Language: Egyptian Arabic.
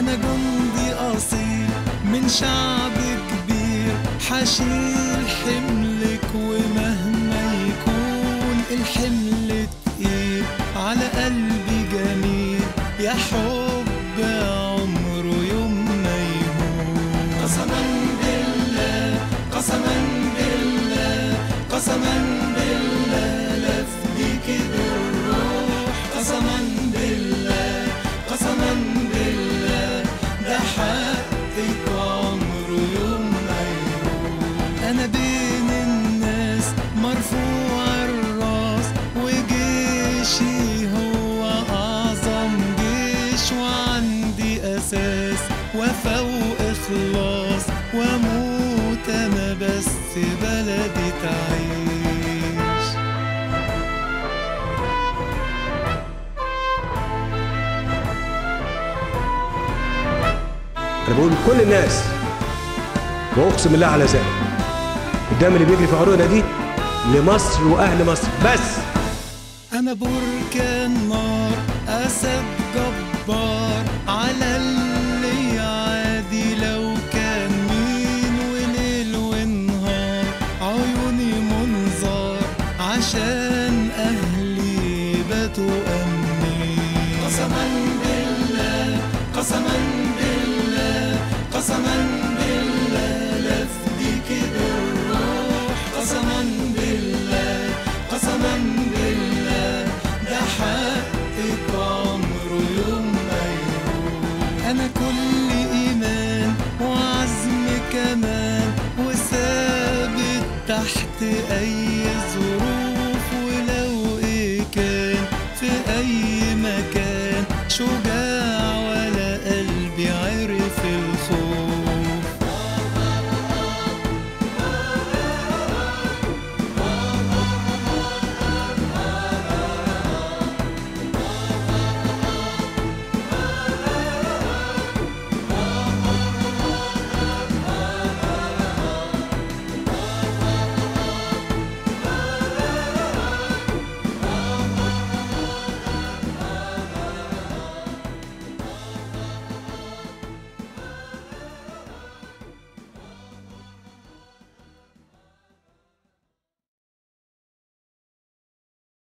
أنا جندي أصيل من شعب كبير حشيل حملك ومهما يكون الحمل تقيل على قلبي جميل يا حب عمره يوم ما يهون قسما بالله قسما بالله قسما بالله لفديك بالروح قسما بالله قسما بالله ده حقك عمره يوم ما يروح انا بين الناس مرفوع الراس وجيشي هو اعظم جيش وعندي اساس وفا واخلاص واموت انا بس بلدي تعيش انا بقول لكل الناس واقسم بالله على ذلك الدم اللي بيجري في عروقنا دي لمصر واهل مصر بس أنا بركان نار أسد جبار على اللي عادي لو كان مين وليل ونهار عيوني منظار عشان أهلي باتوا أمنين قسما بالله قسما بالله قسما بالله لفديك بالروح قسما بالله قسما بالله ده حقك عمره يوم ما يروح انا كل ايمان وعزم كمان وثابت تحت اي ظروف